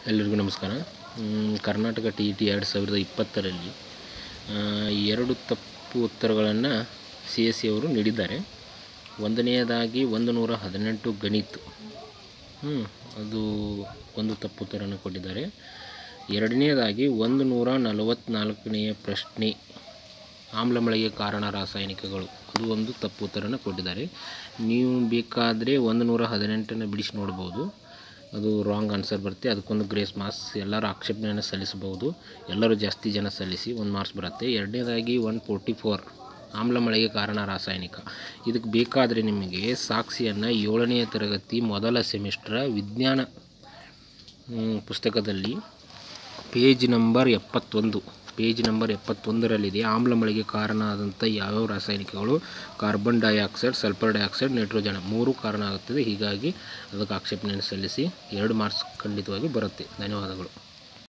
ಎಲ್ಲರಿಗೂ ನಮಸ್ಕಾರ ಮ್, ಕರ್ನಾಟಕ ಟಿ ಇ ಟಿ ಎರಡು ಸಾವಿರದ ಇಪ್ಪತ್ತರಲ್ಲಿ ಆ, ಎರಡು ತಪ್ಪು ಉತ್ತರಗಳನ್ನು ಸಿ ಎಸ್ ಸಿ ಅವರು ನೀಡಿದ್ದಾರೆ ಒಂದನೆಯದಾಗಿ ಒಂದು ನೂರ ಹದಿನೆಂಟು ಗಣಿತ ಹ್ಮ್, ಅದು ಒಂದು ತಪ್ಪು ಉತ್ತರವನ್ನು ಕೊಟ್ಟಿದ್ದಾರೆ ಎರಡನೆಯದಾಗಿ ಒಂದು ನೂರ ನಲವತ್ತ್ನಾಲ್ಕನೆಯ ಪ್ರಶ್ನೆ ಆಮ್ಲ ಮಳೆಗೆ ಕಾರಣ ರಾಸಾಯನಿಕಗಳು ಅದು ಒಂದು ತಪ್ಪು ಉತ್ತರನ ಕೊಟ್ಟಿದ್ದಾರೆ ನೀವು ಬೇಕಾದರೆ ಒಂದು ನೂರ ಹದಿನೆಂಟನ್ನು ಬಿಡಿಸಿ ನೋಡ್ಬೋದು ಅದು ರಾಂಗ್ ಆನ್ಸರ್ ಬರುತ್ತೆ ಅದಕ್ಕೊಂದು ಗ್ರೇಸ್ ಮಾರ್ಕ್ಸ್ ಎಲ್ಲರೂ ಆಕ್ಷೇಪಣೆಯನ್ನು ಸಲ್ಲಿಸಬಹುದು ಎಲ್ಲರೂ ಜಾಸ್ತಿ ಜನ ಸಲ್ಲಿಸಿ ಒಂದು ಮಾರ್ಕ್ಸ್ ಬರುತ್ತೆ ಎರಡನೇದಾಗಿ ಒನ್ ಫೋರ್ಟಿ ಫೋರ್ ಆಮ್ಲ ಮಳೆಗೆ ಕಾರಣ ರಾಸಾಯನಿಕ ಇದಕ್ಕೆ ಬೇಕಾದರೆ ನಿಮಗೆ ಸಾಕ್ಷಿಯನ್ನು ಏಳನೆಯ ತರಗತಿ ಮೊದಲ ಸೆಮಿಸ್ಟ್ರ ವಿಜ್ಞಾನ ಮ್, ಪುಸ್ತಕದಲ್ಲಿ ಪೇಜ್ ನಂಬರ್ ಎಪ್ಪತ್ತೊಂದು ಪೇಜ್ ನಂಬರ್ ಎಪ್ಪತ್ತೊಂದರಲ್ಲಿದೆ ಆಮ್ಲ ಮಳೆಗೆ ಕಾರಣ ಆದಂಥ ಯಾವ್ಯಾವ ರಾಸಾಯನಿಕಗಳು carbon dioxide sulphur dioxide nitrogen ಮೂರು ಕಾರಣ ಆಗುತ್ತದೆ ಹೀಗಾಗಿ ಅದಕ್ಕೆ ಆಕ್ಷೇಪಣೆಯನ್ನು ಸಲ್ಲಿಸಿ ಎರಡು ಮಾರ್ಕ್ಸ್ ಖಂಡಿತವಾಗಿ ಬರುತ್ತೆ ಧನ್ಯವಾದಗಳು